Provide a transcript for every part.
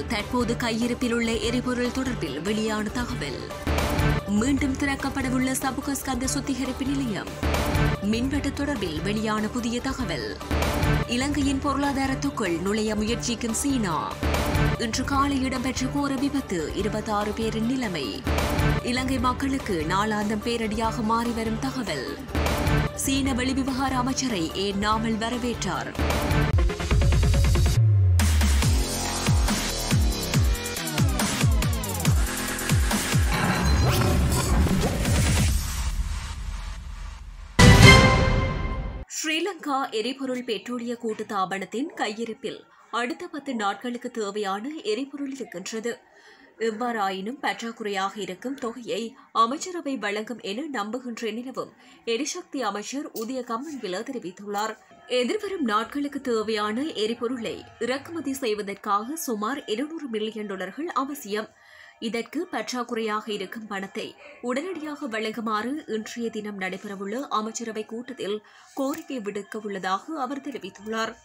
தற்போது கையிருப்பில் உள்ள எரிபொருள் தொடர்பில் வெளியான தகவல் மீண்டும் திறக்கப்படவுள்ள சபுகஸ்கந்த சுத்திகரிப்பு நிலையம் மின்வெட்டு தொடர்பில் வெளியான புதிய தகவல் இலங்கையின் பொருளாதாரத்துக்குள் நுழைய முயற்சிக்கும் சீனா இன்று காலை இடம்பெற்ற கோர விபத்து இருபத்தாறு பேரின் நிலைமை இலங்கை மக்களுக்கு நாளாந்தம் பேரடியாக மாறி வரும் தகவல் சீன வெளிவிவகார அமைச்சரை ஏன் நாமல் வரவேற்றார் ஸ்ரீலங்கா எரிபொருள் பெட்ரோலிய கூட்டு தாபனத்தின் கையிருப்பில் அடுத்த பத்து நாட்களுக்கு தேவையான எரிபொருள் இருக்கின்றது எவ்வாறாயினும் பற்றாக்குறையாக இருக்கும் தொகையை அமைச்சரவை வழங்கும் என நம்புகின்றேன் எனவும் எரிசக்தி அமைச்சர் உதய கம்மன்பில தெரிவித்துள்ளார் எதிர்வரும் நாட்களுக்கு தேவையான எரிபொருளை இறக்குமதி செய்வதற்காக சுமார் இருநூறு மில்லியன் டாலர்கள் அவசியம் இதற்கு பற்றாக்குறையாக இருக்கும் பணத்தை உடனடியாக வழங்குமாறு இன்றைய தினம் நடைபெறவுள்ள அமைச்சரவை கூட்டத்தில் கோரிக்கை விடுக்க உள்ளதாக அவர் தெரிவித்துள்ளார்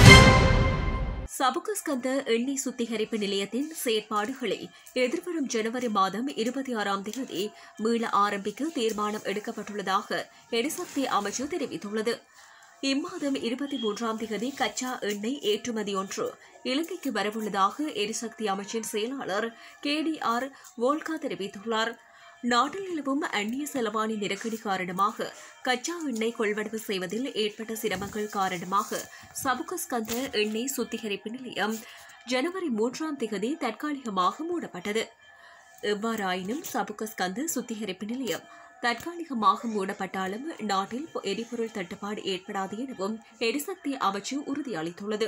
சபுகஸ்கந்த எண்ணெய் சுத்திகரிப்பு நிலையத்தின் செயற்பாடுகளை எதிர்வரும் ஜனவரி மாதம் இருபத்தி ஆறாம் தேதி மீள ஆரம்பிக்க தீர்மானம் எடுக்கப்பட்டுள்ளதாக எரிசக்தி அமைச்சு தெரிவித்துள்ளது இம்மாதம் இருபத்தி மூன்றாம் தேதி கச்சா எண்ணெய் ஏற்றுமதி ஒன்று இலங்கைக்கு வரவுள்ளதாக எரிசக்தி அமைச்சின் செயலாளர் கே டி ஆர் வோல்கா தெரிவித்துள்ளார் நாட்டில் நிலவும் அந்நிய செலவாணி நெருக்கடி காரணமாக கச்சா எண்ணெய் கொள்வனவு செய்வதில் ஏற்பட்ட சிரமங்கள் காரணமாக சபுகஸ்கந்த எண்ணெய் சுத்திகரிப்பு நிலையம் ஜனவரி மூன்றாம் தேதி தற்காலிகமாக மூடப்பட்டது எவ்வாறாயினும் சபுகஸ்கந்த சுத்திகரிப்பு நிலையம் தற்காலிகமாக மூடப்பட்டாலும் நாட்டில் எரிபொருள் தட்டுப்பாடு ஏற்படாது எனவும் எரிசக்தி அமைச்சு உறுதியளித்துள்ளது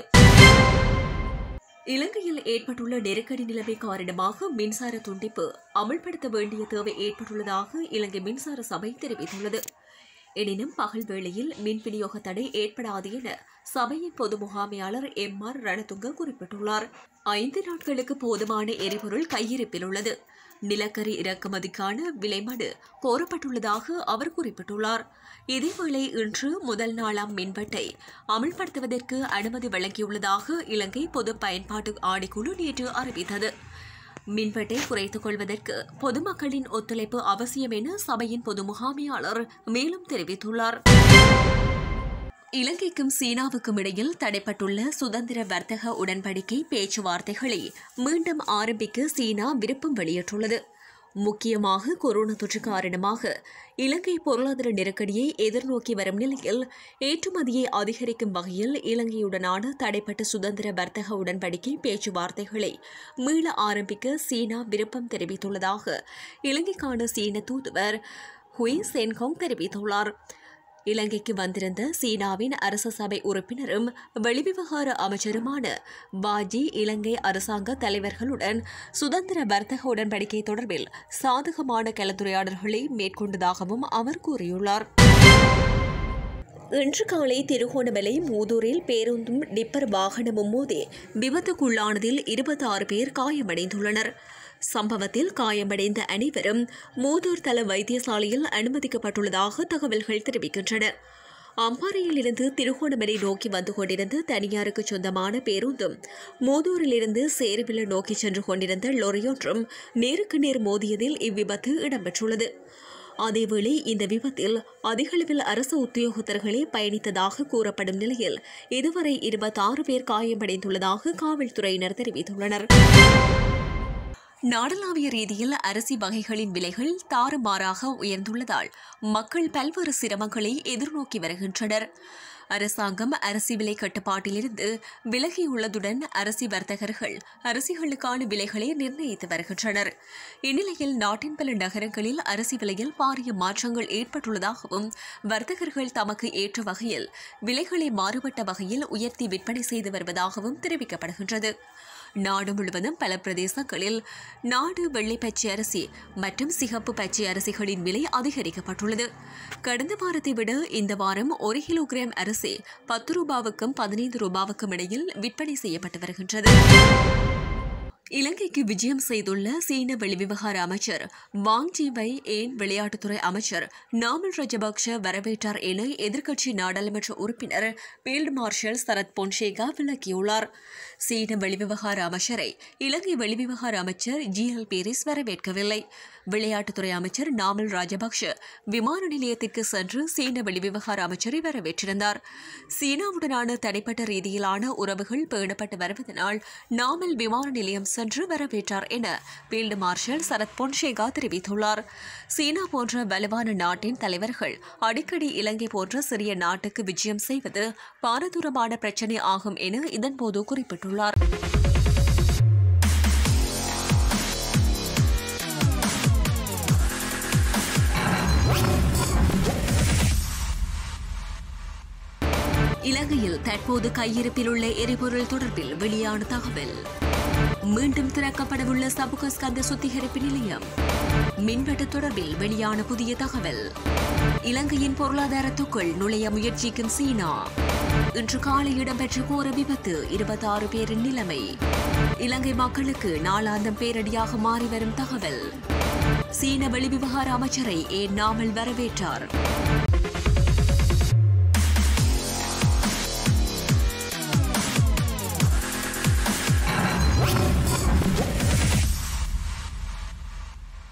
இலங்கையில் ஏற்பட்டுள்ள நெருக்கடி நிலைமை காரணமாக மின்சார துண்டிப்பு அமல்படுத்த வேண்டிய தேவை ஏற்பட்டுள்ளதாக இலங்கை மின்சார சபை தெரிவித்துள்ளது எனினும் பகல் வேளையில் மின் விநியோக தடை ஏற்படாது என சபையின் பொது முகாமையாளர் எம் ஆர் ரணதுங்க குறிப்பிட்டுள்ளார் ஐந்து நாட்களுக்கு போதுமான எரிபொருள் கையிருப்பில் உள்ளது நிலக்கரி இறக்குமதிக்கான விலை மனு கோரப்பட்டுள்ளதாக அவர் குறிப்பிட்டுள்ளார் இதேவேளை இன்று முதல் நாளாம் மின்வெட்டை அமல்படுத்துவதற்கு அனுமதி வழங்கியுள்ளதாக இலங்கை பொது பயன்பாட்டு ஆணைக்குழு நேற்று அறிவித்தது மின்வெட்டை குறைத்துக் கொள்வதற்கு பொதுமக்களின் ஒத்துழைப்பு அவசியம் என சபையின் பொது முகாமையாளர் மேலும் தெரிவித்துள்ளார் இலங்கைக்கும் சீனாவுக்கும் இடையில் தடைப்பட்டுள்ள சுதந்திர வர்த்தக உடன்படிக்கை பேச்சுவார்த்தைகளை மீண்டும் ஆரம்பிக்க சீனா விருப்பம் வெளியிட்டுள்ளது முக்கியமாக கொரோனா தொற்று காரணமாக இலங்கை பொருளாதார நெருக்கடியை எதிர்நோக்கி வரும் நிலையில் ஏற்றுமதியை அதிகரிக்கும் வகையில் இலங்கையுடனான தடைப்பட்ட சுதந்திர வர்த்தக உடன்படிக்கை பேச்சுவார்த்தைகளை மீள ஆரம்பிக்க சீனா விருப்பம் தெரிவித்துள்ளதாக இலங்கைக்கான சீன தூதுவர் ஹுய் சென்ஹோங் தெரிவித்துள்ளார் இலங்கைக்கு வந்திருந்த சீனாவின் அரச சபை உறுப்பினரும் வெளிவிவகார அமைச்சருமான பாஜி இலங்கை அரசாங்க தலைவர்களுடன் சுதந்திர வர்த்தக உடன்படிக்கை தொடர்பில் சாதகமான கலந்துரையாடல்களை மேற்கொண்டதாகவும் அவர் கூறியுள்ளார் இன்று காலை திருகோணமலை மூதூரில் பேருந்தும் டிப்பர் வாகனமும் மோதி விபத்துக்குள்ளானதில் இருபத்தாறு பேர் காயமடைந்துள்ளனர் சம்பவத்தில் காயமடைந்த அனைவரும் மூதூர் தள வைத்தியசாலையில் அனுமதிக்கப்பட்டுள்ளதாக தகவல்கள் தெரிவிக்கின்றன அம்பாறையில் இருந்து திருகோணமலை நோக்கி வந்து கொண்டிருந்த தனியாருக்கு சொந்தமான பேருந்தும் மூதூரிலிருந்து சேருவில நோக்கி சென்று கொண்டிருந்த லொரியொன்றும் நேருக்கு நேர் மோதியதில் இவ்விபத்து இடம்பெற்றுள்ளது அதேவேளை இந்த விபத்தில் அதிகளவில் அரசு உத்தியோகத்தர்களே பயணித்ததாக கூறப்படும் நிலையில் இதுவரை இருபத்தாறு பேர் காயமடைந்துள்ளதாக காவல்துறையினர் தெரிவித்துள்ளனர் நாடளாவிய ரீதியில் அரிசி வகைகளின் விலைகள் தாறுமாறாக உயர்ந்துள்ளதால் மக்கள் பல்வேறு சிரமங்களை எதிர்நோக்கி வருகின்றனர் அரசாங்கம் அரிசி விலை கட்டுப்பாட்டிலிருந்து விலகியுள்ளதுடன் அரிசி வர்த்தகர்கள் அரிசிகளுக்கான விலைகளை நிர்ணயித்து வருகின்றனர் இந்நிலையில் நாட்டின் பல நகரங்களில் அரிசி விலையில் பாரிய மாற்றங்கள் ஏற்பட்டுள்ளதாகவும் வர்த்தகர்கள் தமக்கு ஏற்ற வகையில் விலைகளை மாறுபட்ட வகையில் உயர்த்தி விற்பனை செய்து வருவதாகவும் தெரிவிக்கப்படுகின்றது நாடு முழுவதும் பல பிரதேசங்களில் நாடு வெள்ளை பச்சை அரிசி மற்றும் சிகப்பு பச்சை அரிசிகளின் விலை அதிகரிக்கப்பட்டுள்ளது கடந்த வாரத்தை விட இந்த வாரம் ஒரு கிலோகிராம் அரிசி பத்து ரூபாவுக்கும் பதினைந்து ரூபாவுக்கும் இடையில் விற்பனை செய்யப்பட்டு வருகின்றது இலங்கைக்கு விஜயம் செய்துள்ள சீன வெளிவிவகார அமைச்சர் வாங் ஜீவை ஏன் விளையாட்டுத்துறை அமைச்சர் நாமல் ராஜபக்ஷ வரவேற்றார் என எதிர்க்கட்சி நாடாளுமன்ற உறுப்பினர் ஃபீல்டு மார்ஷல் சரத் பொன்சேகா விளக்கியுள்ளார் சீன வெளிவிவகார அமைச்சரை இலங்கை வெளிவிவகார அமைச்சர் ஜி எல் பீரிஸ் வரவேற்கவில்லை விளையாட்டுத்துறை அமைச்சர் நாமல் ராஜபக்ஷ விமான நிலையத்திற்கு சென்று சீன வெளிவிவகார அமைச்சரை வரவேற்றிருந்தார் சீனாவுடனான தனிப்பட்ட ரீதியிலான உறவுகள் பேணப்பட்டு வருவதனால் நாமல் விமான நிலையம் சென்று வரவேற்றார் என ஃபீல்டு மார்ஷல் சரத் பொன்சேகா தெரிவித்துள்ளார் சீனா போன்ற வலுவான நாட்டின் தலைவர்கள் அடிக்கடி இலங்கை போன்ற சிறிய நாட்டுக்கு விஜயம் செய்வது பாரதூரமான பிரச்சினை ஆகும் என இதன்போது குறிப்பிட்டுள்ளார் இலங்கையில் தற்போது கையிருப்பில் உள்ள எரிபொருள் தொடர்பில் வெளியான தகவல் மீண்டும் திறக்கப்படவுள்ள சபுகஸ்கந்த சுத்திகரிப்பு நிலையம் மின்வெட்டு தொடர்பில் வெளியான புதிய தகவல் இலங்கையின் பொருளாதாரத்துக்குள் நுழைய முயற்சிக்கும் சீனா இன்று காலை இடம்பெற்ற கோர விபத்து இருபத்தாறு பேரின் நிலைமை இலங்கை மக்களுக்கு நாளாந்தம் பேரடியாக மாறி வரும் தகவல் சீன வெளிவிவகார அமைச்சரை ஏன் நாமல் வரவேற்றார்